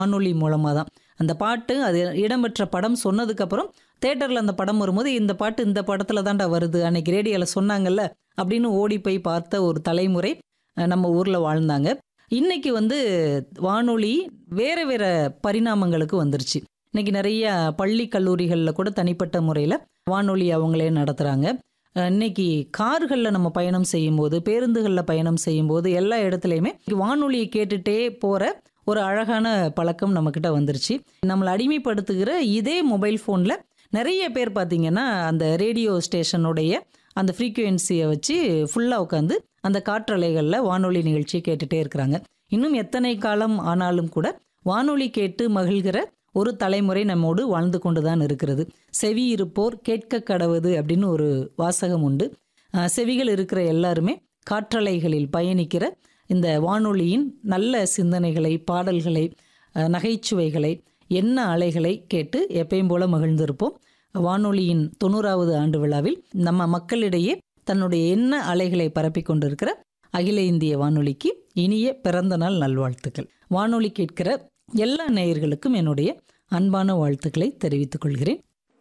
வானொலி மூலமாக தான் அந்த பாட்டு அது இடம்பெற்ற படம் சொன்னதுக்கப்புறம் தேட்டரில் அந்த படம் வரும்போது இந்த பாட்டு இந்த படத்தில் தான்டா வருது அன்னைக்கு ரேடியோவில் சொன்னாங்கல்ல அப்படின்னு ஓடி போய் பார்த்த ஒரு தலைமுறை அஹ், நம்ம ஊரில் வாழ்ந்தாங்க இன்னைக்கு வந்து வானொலி வேறு வேறு பரிணாமங்களுக்கு வந்துருச்சு இன்னைக்கு நிறைய பள்ளி கல்லூரிகளில் கூட தனிப்பட்ட முறையில் வானொலி அவங்களே நடத்துகிறாங்க இன்னைக்கு கார்களில் நம்ம பயணம் செய்யும்போது பேருந்துகளில் பயணம் செய்யும்போது எல்லா இடத்துலையுமே வானொலியை கேட்டுட்டே போகிற ஒரு அழகான பழக்கம் நம்மக்கிட்ட வந்துருச்சு நம்மளை அடிமைப்படுத்துகிற இதே மொபைல் ஃபோனில் நிறைய பேர் பார்த்தீங்கன்னா அந்த ரேடியோ ஸ்டேஷனுடைய அந்த ஃப்ரீக்குவென்சியை வச்சு ஃபுல்லாக உட்காந்து அந்த காற்றலைகளில் வானொலி நிகழ்ச்சியை கேட்டுகிட்டே இருக்கிறாங்க இன்னும் எத்தனை காலம் ஆனாலும் கூட வானொலி கேட்டு மகிழ்கிற ஒரு தலைமுறை நம்மோடு வாழ்ந்து கொண்டு தான் இருக்கிறது செவி இருப்போர் கேட்க கடவுது அப்படின்னு ஒரு வாசகம் உண்டு அஹ் செவிகள் இருக்கிற எல்லாருமே காற்றலைகளில் பயணிக்கிற இந்த வானொலியின் நல்ல சிந்தனைகளை பாடல்களை அஹ் நகைச்சுவைகளை என்ன அலைகளை கேட்டு எப்பயும் போல மகிழ்ந்திருப்போம் வானொலியின் தொண்ணூறாவது ஆண்டு விழாவில் நம்ம மக்களிடையே தன்னுடைய என்ன அலைகளை பரப்பிக் கொண்டிருக்கிற அகில இந்திய வானொலிக்கு இனிய பிறந்த நாள் நல்வாழ்த்துக்கள் வானொலி கேட்கிற எல்லா நேயர்களுக்கும் என்னுடைய அன்பான வாழ்த்துக்களை தெரிவித்துக் கொள்கிறேன்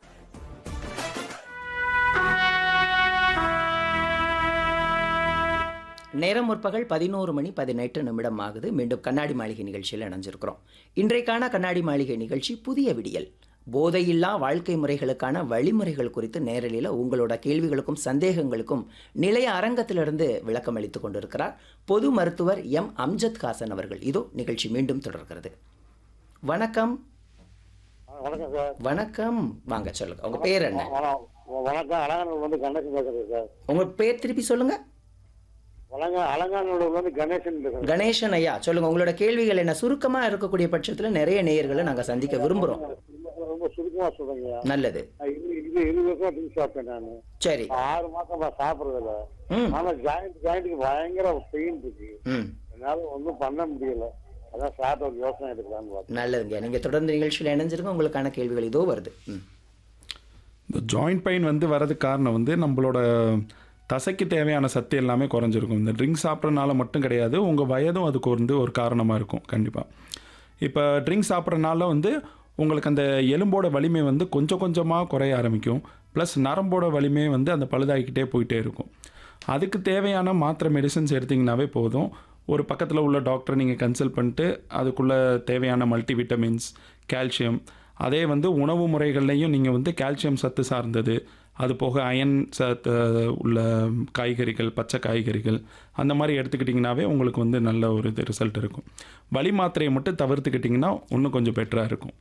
நேரம் முற்பகல் பதினோரு மணி பதினெட்டு நிமிடம் ஆகுது மீண்டும் கண்ணாடி மாளிகை நிகழ்ச்சியில் இணைஞ்சிருக்கிறோம் இன்றைக்கான கண்ணாடி மாளிகை நிகழ்ச்சி புதிய விடியல் போதையில்லா வாழ்க்கை முறைகளுக்கான வழிமுறைகள் குறித்து நேரலையில் உங்களோட கேள்விகளுக்கும் சந்தேகங்களுக்கும் நிலைய அரங்கத்திலிருந்து விளக்கம் அளித்துக் கொண்டிருக்கிறார் பொது மருத்துவர் எம் அம்ஜத் ஹாசன் அவர்கள் இதோ நிகழ்ச்சி மீண்டும் தொடர்கிறது வணக்கம் வணக்கம் சார் வணக்கம் வாங்க சொல்லுங்க உங்க பேர் என்ன வணக்கம் வணக்கம் அலங்காநல்லூர் வந்து கணேசன் பேசுறேன் சார் உங்க பேர் திருப்பி சொல்லுங்க வணங்க அலங்காநல்லூர் வந்து கணேசன் பேசுறேன் கணேசன் ஐயா சொல்லுங்க உங்களோட கேள்விகள் என்ன சுருக்கமா இருக்கக்கூடிய பட்சத்துல நிறைய நேயர்களை நாங்க சந்திக்க விரும்புறோம் ரொம்ப சுருக்கமா சொல்றேங்க நல்லது நான் இது இது இருபது வருஷம் ட்ரிங்க் சாப்பிட்டேன் நான் சரி ஆறு மாசம் நான் சாப்பிடுறது இல்ல ம் ஆனா ஜாயிண்ட் ஜாயிண்ட்டுக்கு பயங்கர பெயின் இருக்கு ம் என்னால ஒன்றும் பண்ண முடியல அதான் சாப்பிட்ட ஒரு யோசனை எடுக்கலாம்னு பார்த்தேன் நல்லதுங்க நீங்க தொடர்ந்து நிகழ்ச்சியில் இணைஞ்சிருங்க உங்களுக்கான கேள்விகள் இதோ வருது ம் இந்த ஜாயிண்ட் பெயின் வந்து வரதுக்கு காரணம் வந்து நம்மளோட தசைக்கு தேவையான சத்து எல்லாமே குறைஞ்சிருக்கும் இந்த ட்ரிங்க் சாப்பிட்றனால மட்டும் கிடையாது உங்கள் வயதும் அதுக்கு வந்து ஒரு காரணமாக இருக்கும் கண்டிப்பாக இப்போ ட்ரிங்க் சாப்பிட்றனால வந்து உங்களுக்கு அந்த எலும்போட வலிமை வந்து கொஞ்சம் கொஞ்சமாக குறைய ஆரம்பிக்கும் ப்ளஸ் நரம்போட வலிமை வந்து அந்த பழுதாகிக்கிட்டே போயிட்டே இருக்கும் அதுக்கு தேவையான மாத்திரை மெடிசன்ஸ் எடுத்திங்கனாவே போதும் ஒரு பக்கத்தில் உள்ள டாக்டரை நீங்கள் கன்சல்ட் பண்ணிட்டு அதுக்குள்ள தேவையான மல்டி விட்டமின்ஸ் கால்சியம் அதே வந்து உணவு முறைகள்லையும் நீங்கள் வந்து கால்சியம் சத்து சார்ந்தது அது போக அயன் சத்து உள்ள காய்கறிகள் பச்சை காய்கறிகள் அந்த மாதிரி எடுத்துக்கிட்டிங்கனாவே உங்களுக்கு வந்து நல்ல ஒரு இது ரிசல்ட் இருக்கும் வலி மாத்திரையை மட்டும் தவிர்த்துக்கிட்டிங்கன்னா இன்னும் கொஞ்சம் பெட்டராக இருக்கும்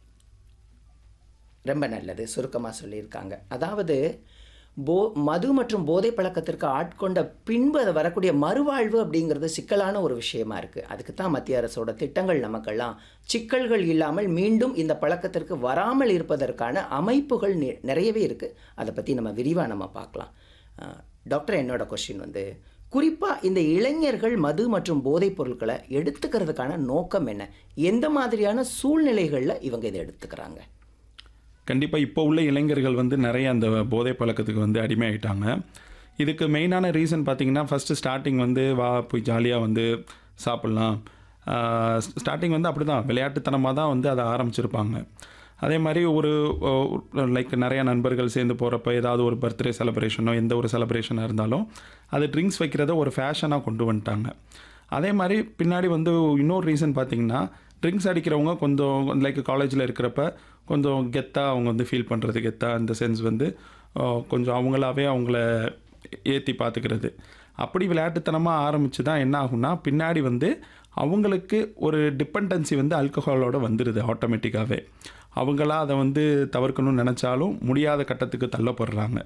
ரொம்ப நல்லது சுருக்கமாக சொல்லியிருக்காங்க அதாவது போ மது மற்றும் போதை பழக்கத்திற்கு ஆட்கொண்ட பின்பு அது வரக்கூடிய மறுவாழ்வு அப்படிங்கிறது சிக்கலான ஒரு விஷயமா இருக்குது அதுக்கு தான் மத்திய அரசோட திட்டங்கள் நமக்கெல்லாம் சிக்கல்கள் இல்லாமல் மீண்டும் இந்த பழக்கத்திற்கு வராமல் இருப்பதற்கான அமைப்புகள் நி- நிறையவே இருக்குது அதை பற்றி நம்ம விரிவாக நம்ம பார்க்கலாம் அஹ், டாக்டர் என்னோட கொஸ்டின் வந்து குறிப்பாக இந்த இளைஞர்கள் மது மற்றும் போதைப் பொருட்களை எடுத்துக்கிறதுக்கான நோக்கம் என்ன எந்த மாதிரியான சூழ்நிலைகளில் இவங்க இதை எடுத்துக்கிறாங்க கண்டிப்பாக இப்போ உள்ள இளைஞர்கள் வந்து நிறைய அந்த போதை பழக்கத்துக்கு வந்து அடிமையாயிட்டாங்க இதுக்கு மெயினான ரீசன் பார்த்தீங்கன்னா ஃபஸ்ட்டு ஸ்டார்டிங் வந்து வா போய் ஜாலியாக வந்து சாப்பிட்லாம் ஸ்டார்டிங் வந்து அப்படி தான் விளையாட்டுத்தனமாக தான் வந்து அதை ஆரம்பிச்சிருப்பாங்க அதே மாதிரி ஒரு லைக் நிறைய நண்பர்கள் சேர்ந்து போகிறப்ப ஏதாவது ஒரு பர்த்டே செலிப்ரேஷனோ எந்த ஒரு செலிப்ரேஷனாக இருந்தாலும் அது ட்ரிங்க்ஸ் வைக்கிறத ஒரு ஃபேஷனாக கொண்டு வந்துட்டாங்க அதே மாதிரி பின்னாடி வந்து இன்னொரு ரீசன் பார்த்தீங்கன்னா ட்ரிங்க்ஸ் அடிக்கிறவங்க கொஞ்சம் லைக் காலேஜில் இருக்கிறப்ப கொஞ்சம் கெத்தாக அவங்க வந்து ஃபீல் பண்ணுறது கெத்தாக இந்த சென்ஸ் வந்து அஹ், கொஞ்சம் அவங்களாவே அவங்கள ஏற்றி பார்த்துக்கிறது அப்படி விளையாட்டுத்தனமாக ஆரம்பித்து தான் என்ன ஆகும்னா பின்னாடி வந்து அவங்களுக்கு ஒரு டிபெண்டன்சி வந்து ஆல்கஹாலோட வந்துடுது ஆட்டோமேட்டிக்காகவே அவங்களா அதை வந்து தவிர்க்கணும்னு நினச்சாலும் முடியாத கட்டத்துக்கு தள்ளப்படுறாங்க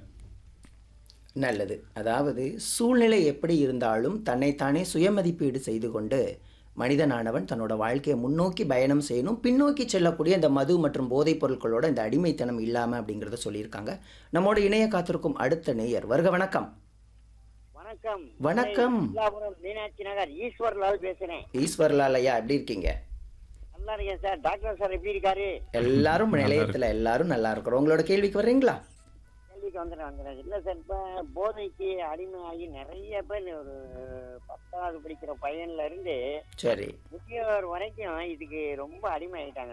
நல்லது அதாவது சூழ்நிலை எப்படி இருந்தாலும் தன்னைத்தானே சுயமதிப்பீடு செய்து கொண்டு மனிதனானவன் தன்னோட வாழ்க்கையை முன்னோக்கி பயணம் செய்யணும் பின்னோக்கி செல்லக்கூடிய இந்த மது மற்றும் போதைப் பொருட்களோட இந்த அடிமைத்தனம் இல்லாமல் அப்படிங்கிறத சொல்லியிருக்காங்க நம்மோட இணைய காத்திருக்கும் அடுத்த நேயர் வருக வணக்கம் வணக்கம் வணக்கம். மயிலாபுரம் மீனாட்சி நகர் ஈஸ்வர்லால் பேசுறேன் ஈஸ்வர்லால் ஐயா எப்படி இருக்கீங்க நல்லா இருக்கேன் சார் டாக்டர் சார் எப்படி இருக்காரு எல்லாரும் நிலையத்தில் எல்லாரும் நல்லா இருக்கிறோம் உங்களோட கேள்விக்கு வர்றீங்களா கேள்விக்கு வந்துடுறேன் வந்துடுறேன் இல்லை சார் இப்போ போதைக்கு அடிமையாகி நிறைய பேர் ஒரு பத்தாவது படிக்கிற பையன்ல இருந்து சரி முதியோர் வரைக்கும் இதுக்கு ரொம்ப அடிமை ஆயிட்டாங்க